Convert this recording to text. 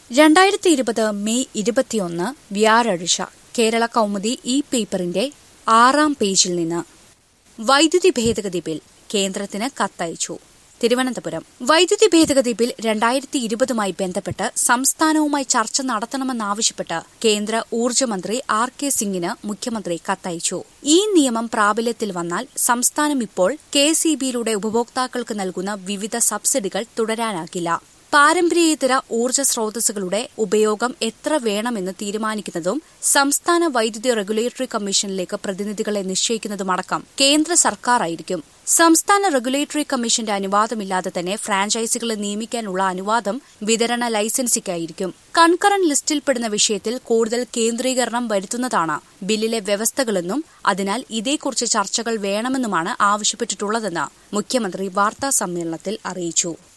രണ്ടായിരത്തി ഇരുപത് മെയ് ഇരുപത്തിയൊന്ന് വ്യാഴാഴ്ച കേരള കൗമുദി ഇ പേപ്പറിന്റെ ആറാം പേജിൽ നിന്ന് വൈദ്യുതി ഭേദഗതി ബിൽ കേന്ദ്രത്തിന് കത്തയച്ചു തിരുവനന്തപുരം വൈദ്യുതി ഭേദഗതി ബിൽ രണ്ടായിരത്തി ഇരുപതുമായി ബന്ധപ്പെട്ട് സംസ്ഥാനവുമായി ചർച്ച നടത്തണമെന്നാവശ്യപ്പെട്ട് കേന്ദ്ര ഊർജ്ജമന്ത്രി ആർ കെ സിംഗിന് മുഖ്യമന്ത്രി കത്തയച്ചു ഈ നിയമം പ്രാബല്യത്തിൽ വന്നാൽ സംസ്ഥാനം ഇപ്പോൾ കെ സി ബിയിലൂടെ ഉപഭോക്താക്കൾക്ക് നൽകുന്ന വിവിധ സബ്സിഡികൾ തുടരാനാകില്ല പാരമ്പര്യേതര ഊർജ്ജ സ്രോതസ്സുകളുടെ ഉപയോഗം എത്ര വേണമെന്ന് തീരുമാനിക്കുന്നതും സംസ്ഥാന വൈദ്യുതി റെഗുലേറ്ററി കമ്മീഷനിലേക്ക് പ്രതിനിധികളെ നിശ്ചയിക്കുന്നതുമടക്കം കേന്ദ്ര സർക്കാരായിരിക്കും സംസ്ഥാന റെഗുലേറ്ററി കമ്മീഷന്റെ അനുവാദമില്ലാതെ തന്നെ ഫ്രാഞ്ചൈസികളെ നിയമിക്കാനുള്ള അനുവാദം വിതരണ ലൈസൻസിക്കായിരിക്കും കൺകറന്റ് ലിസ്റ്റിൽപ്പെടുന്ന വിഷയത്തിൽ കൂടുതൽ കേന്ദ്രീകരണം വരുത്തുന്നതാണ് ബില്ലിലെ വ്യവസ്ഥകളെന്നും അതിനാൽ ഇതേക്കുറിച്ച് ചർച്ചകൾ വേണമെന്നുമാണ് ആവശ്യപ്പെട്ടിട്ടുള്ളതെന്ന് മുഖ്യമന്ത്രി വാർത്താ സമ്മേളനത്തിൽ അറിയിച്ചു